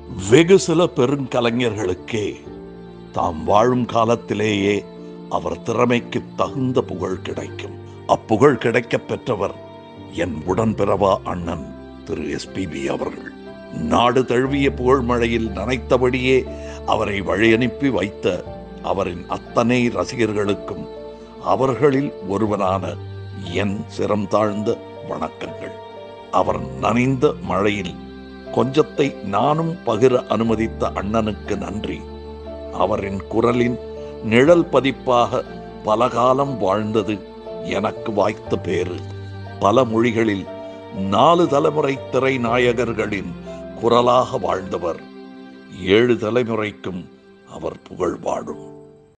வெகு சில பெருங்கலைஞர்களுக்கே தாம் வாழும் காலத்திலேயே அவர் திறமைக்கு தகுந்த புகழ் கிடைக்கும் அப்புகழ் கிடைக்கப் பெற்றவர் என் உடன்பிறவா அண்ணன் திரு எஸ்பிபி அவர்கள் நாடு தழுவிய புகழ்மழையில் நனைத்தபடியே அவரை வழியனுப்பி வைத்த அவரின் அத்தனை ரசிகர்களுக்கும் அவர்களில் ஒருவனான என் சிரம் தாழ்ந்த வணக்கங்கள் அவர் நனைந்த மழையில் கொஞ்சத்தை நானும் பகிர அனுமதித்த அண்ணனுக்கு நன்றி அவரின் குரலின் நிழல் பதிப்பாக பலகாலம் வாழ்ந்தது எனக்கு வாய்த்த பேறு பல மொழிகளில் நாலு தலைமுறை திரை நாயகர்களின் குரலாக வாழ்ந்தவர் ஏழு தலைமுறைக்கும் அவர் புகழ் வாழும்